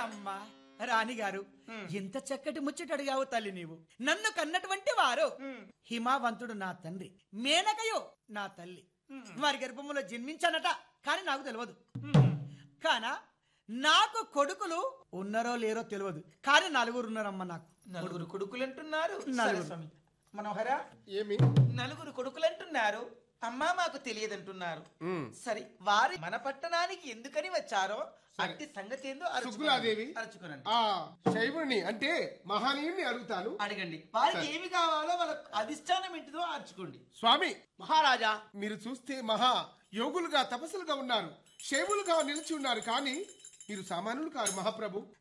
అమ్మా రాణిగారు ఇంత చక్కటి ముచ్చట అడిగావు తల్లి నీవు నన్ను కన్నటువంటి వారు హిమావంతుడు నా తండ్రి మేనకయో నా తల్లి వారి గర్భములో జన్మించానట కానీ నాకు తెలియదు కానా నాకు కొడుకులు ఉన్నారో లేరో తెలియదు కానీ నలుగురు ఉన్నారమ్మా నాకు నలుగురు కొడుకులు అంటున్నారు నలుగురు. సరే స్వామి మనోహరా ఏమి నలుగురు కొడుకులు అంటున్నారు అమ్మా మాకు తెలియదంటున్నారు సరే వారి మన పట్టణానికి ఎందుకని వచ్చారో అట్టి సంగతి ఏందో అరుచుకోనండి. సుగ్గులాదేవి అరుచుకోనండి ఆ శైవుని అంటే మహనీయుని అడుగుతాను అడగండి వారికి ఏమి కావాలో వాళ్ళ అధిష్టానం ఏంటిదో అర్చుకోండి స్వామి మహారాజా మీరు చూస్తే మహా యోగులుగా తపస్సులుగా ఉన్నారు శైవులుగా నిలిచి ఉన్నారు కానీ మీరు సామాన్యులు కారు మహాప్రభు